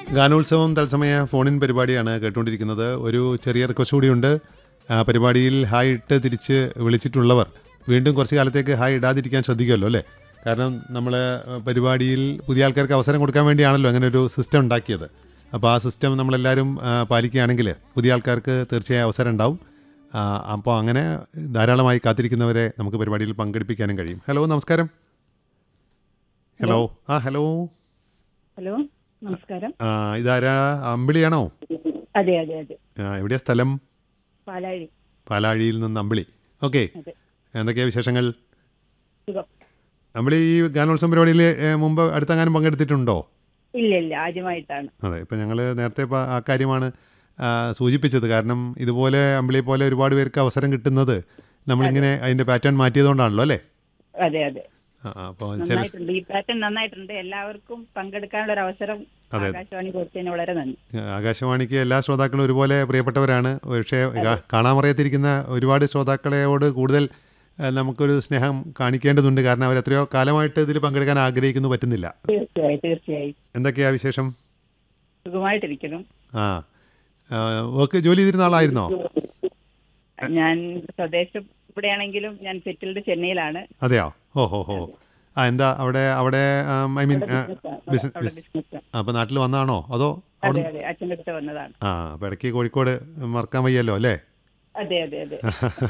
ഗാനോത്സവം തത്സമയ ഫോണിൻ പരിപാടിയാണ് കേട്ടുകൊണ്ടിരിക്കുന്നത് ഒരു ചെറിയ റിക്വസ്റ്റ് കൂടിയുണ്ട് ആ, പരിപാടിയിൽ ഹായ് ഇട്ട് തിരിച്ച് വിളിച്ചിട്ടുള്ളവർ വീണ്ടും കുറച്ച് കാലത്തേക്ക് ഹായ് ഇടാതിരിക്കാൻ ശ്രദ്ധിക്കുമല്ലോ അല്ലേ കാരണം നമ്മൾ പരിപാടിയിൽ പുതിയ ആൾക്കാർക്ക് അവസരം കൊടുക്കാൻ വേണ്ടിയാണല്ലോ അങ്ങനെ ഒരു സിസ്റ്റം ഉണ്ടാക്കിയത് അപ്പോൾ ആ സിസ്റ്റം നമ്മളെല്ലാവരും ആ, പാലിക്കുകയാണെങ്കിൽ പുതിയ ആൾക്കാർക്ക് തീർച്ചയായും അവസരം ഉണ്ടാവും ആ, അപ്പോൾ അങ്ങനെ ധാരാളമായി കാത്തിരിക്കുന്നവരെ നമുക്ക് പരിപാടിയിൽ പങ്കെടുപ്പിക്കാനും കഴിയും ഹലോ നമസ്കാരം ഹലോ ആ ഹലോ ഹലോ നമസ്കാരം ആ, ഇതാരാ അമ്പിളിയാണോ അതെ അതെ അതെ ആ, എവിടെയാ സ്ഥലം പാലാഴി പാലാഴിയിൽ നിന്ന് അമ്പിളി ഓക്കെ അതെ എന്തൊക്കെയാ വിശേഷങ്ങൾ സുഖം അമ്പിളി ഈ ഗാനോത്സവം പരിപാടിയിൽ ഏ, മുമ്പ് അടുത്തെങ്ങാനും പങ്കെടുത്തിട്ടുണ്ടോ ഇല്ല ഇല്ല ആദ്യമായിട്ടാണ് അതെ ഇപ്പം ഞങ്ങൾ നേരത്തെ ഇപ്പം ആ കാര്യമാണ് ആ, സൂചിപ്പിച്ചത് കാരണം ഇതുപോലെ അമ്പിളി പോലെ ഒരുപാട് പേർക്ക് അവസരം കിട്ടുന്നത് നമ്മളിങ്ങനെ അതിൻ്റെ പാറ്റേൺ മാറ്റിയതുകൊണ്ടാണല്ലോ അല്ലേ അതെ അതെ ആ അപ്പോൾ ചില നന്നായിട്ടുണ്ട് ഈ പാറ്റേൺ നന്നായിട്ടുണ്ട് എല്ലാവർക്കും പങ്കെടുക്കാനുള്ള ഒരു അവസരം അതെ. ആകാശവാണി കൊടുത്തതിന് വളരെ നന്ദി ആകാശവാണിക്ക് എല്ലാ ശ്രോതാക്കളും ഒരുപോലെ പ്രിയപ്പെട്ടവരാണ് പക്ഷേ കാ- കാണാമറിയത്തിരിക്കുന്ന ഒരുപാട് ശ്രോതാക്കളെയോട് കൂടുതൽ ആ, നമുക്കൊരു സ്നേഹം കാണിക്കേണ്ടതുണ്ട് കാരണം അവർ എത്രയോ കാലമായിട്ട് ഇതിൽ പങ്കെടുക്കാൻ ആഗ്രഹിക്കുന്നു പറ്റുന്നില്ല തീർച്ചയായും തീർച്ചയായും എന്തൊക്കെയാ വിശേഷം സുഖമായിട്ടിരിക്കണം ആ വർക്ക് ജോലി ചെയ്തിരുന്ന ആളായിരുന്നോ ഞാൻ സ്വദേശം ഇവിടെയാണെങ്കിലും ഞാൻ സെറ്റിൽഡ് ചെന്നൈയിലാണ് അതെയോ ഓ ഹോ ഹോ ആ എന്താ അവിടെ അവിടെ ഐ മീൻ അവിടെ ബിസിനസ് അപ്പോൾ നാട്ടിൽ വന്നതാണോ അതോ അതെ അവിടെ അതെ അച്ഛൻ്റെ അടുത്ത് വന്നതാണ് ആ അപ്പോൾ ഇടയ്ക്ക് കോഴിക്കോട് മറക്കാൻ വയ്യല്ലോ അല്ലേ അതെ അതെ അതെ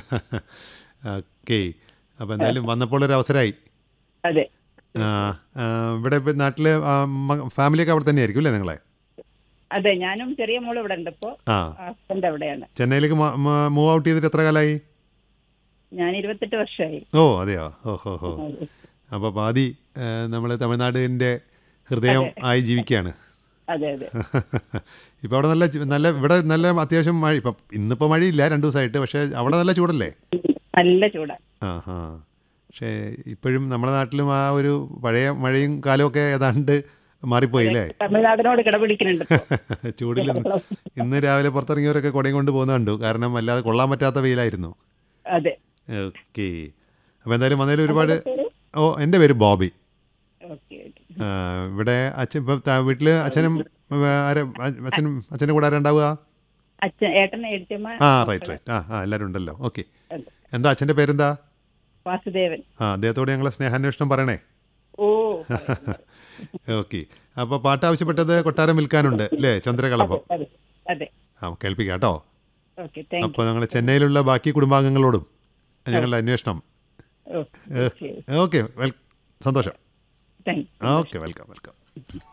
ഓക്കെ അപ്പോൾ എന്തായാലും വന്നപ്പോൾ ഒരു അവസരമായി അതെ ആ, ആ, ഇവിടെ ഇപ്പം നാട്ടിൽ ഫാമിലിയൊക്കെ അവിടെ തന്നെയായിരിക്കും അല്ലേ നിങ്ങളെ അതെ ഞാനും ചെറിയ മോള് ഇവിടെ ഉണ്ട് ഇപ്പോ ആ ഹസ്ബൻഡ് അവിടെയാണ് ചെന്നൈയിലേക്ക് മൂവ് ഔട്ട് ചെയ്തിട്ട് എത്ര കാലമായി ഞാൻ ഇരുപത്തെട്ട് വർഷമായി ഓ അതെയോ ഓ ഹോ ഹോ അപ്പോൾ പാതി നമ്മൾ തമിഴ്നാടിൻ്റെ ഹൃദയം ആയി ജീവിക്കുകയാണ് അതെ അതെ ഇപ്പോൾ അവിടെ നല്ല ചു- നല്ല ഇവിടെ നല്ല അത്യാവശ്യം മഴ ഇപ്പം ഇന്നിപ്പോൾ മഴയില്ല രണ്ട് ദിവസമായിട്ട് പക്ഷേ അവിടെ നല്ല ചൂടല്ലേ നല്ല ചൂടാ ആ ഹാ പക്ഷേ ഇപ്പോഴും നമ്മുടെ നാട്ടിലും ആ ഒരു പഴയ മഴയും കാലമൊക്കെ ഏതാണ്ട് മാറിപ്പോയി അല്ലേ തമിഴ്നാടിനോട് കിടപിടിക്കുന്നുണ്ട് ഇപ്പൊ. ചൂടിൽ നിന്ന് ഇന്ന് രാവിലെ പുറത്തിറങ്ങിയവരൊക്കെ കുടയും കൊണ്ട് പോകുന്ന കണ്ടു കാരണം അല്ലാതെ കൊള്ളാൻ പറ്റാത്ത വെയിലായിരുന്നു അതെ ഓക്കെ അപ്പോൾ എന്തായാലും വന്നതിൽ ഒരുപാട് ഓ എൻ്റെ പേര് ബോബി ഓക്കെ ഓക്കെ ആ, ഇവിടെ അച്ഛൻ ഇപ്പം വീട്ടിൽ അച്ഛനും ആ, ആരാ അ- അച്ഛനും അച്ഛൻ്റെ കൂടെ ആരാ ഉണ്ടാവുക അച്ഛൻ ഏട്ടൻ എഴുത്തമ്മ ആ റൈറ്റ് റൈറ്റ് ആ ആ എല്ലാവരും ഉണ്ടല്ലോ ഓക്കെ അതെ. എന്താ അച്ഛൻ്റെ പേരെന്താ വാസുദേവൻ ആ അദ്ദേഹത്തോട് ഞങ്ങളെ സ്നേഹാന്വേഷണം പറയണേ ഓ ഓക്കെ അപ്പോൾ പാട്ട് ആവശ്യപ്പെട്ടത് കൊട്ടാരം വിൽക്കാനുണ്ട് അല്ലേ ചന്ദ്രകളപ്പം അതെ അതെ ആ കേൾപ്പിക്കാം കേട്ടോ ഓക്കെ താങ്ക് അപ്പോൾ ഞങ്ങൾ ചെന്നൈയിലുള്ള ബാക്കി കുടുംബാംഗങ്ങളോടും ഞങ്ങളുടെ അന്വേഷണം യു ഓക്കെ ഓക്കെ വെൽ സന്തോഷം thank you okay welcome welcome